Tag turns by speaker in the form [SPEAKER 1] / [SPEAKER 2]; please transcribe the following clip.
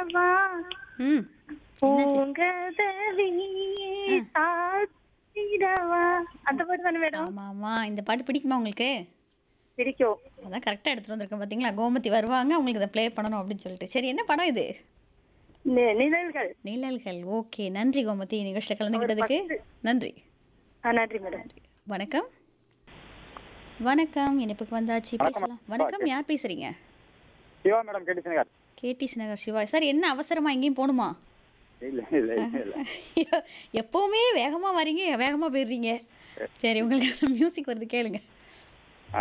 [SPEAKER 1] தாழ்த்திடவா
[SPEAKER 2] ம்
[SPEAKER 1] பூங்கதவியே தாழ்த்திடவா அந்த பாட்டு தானே மேடம்
[SPEAKER 2] ஆமா ஆமா இந்த பாட்டு பிடிக்குமா உங்களுக்கு
[SPEAKER 1] பிடிக்கும்
[SPEAKER 2] அதான் கரெக்டாக எடுத்துட்டு வந்திருக்கேன் பார்த்தீங்களா கோமதி வருவாங்க உங்களுக்கு இதை ப்ளே பண்ணணும் அப்படின்னு சொல்லிட்டு சரி என்ன படம் இது
[SPEAKER 1] நி- நிழல்கள்
[SPEAKER 2] நிழல்கள் ஓகே நன்றி கோமதி நிகழ்ச்சியில் கலந்துக்கிட்டதுக்கு நன்றி
[SPEAKER 1] ஆ, நன்றி மேடம்
[SPEAKER 2] வணக்கம் வணக்கம் இணைப்புக்கு வந்தாச்சு பேசலாம் வணக்கம் யார் பேசுறீங்க
[SPEAKER 3] சிவா மேடம் கேட்டுச்சு நகர்
[SPEAKER 2] கேடிசி நகர் சிவா சார் என்ன அவசரமா எங்கேயும் போகணுமா
[SPEAKER 3] இல்ல இல்ல இல்ல இல்ல
[SPEAKER 2] எப்பவுமே வேகமா வரீங்க வேகமா போயிடுறீங்க சரி உங்களுக்கு மியூசிக் வருது கேளுங்க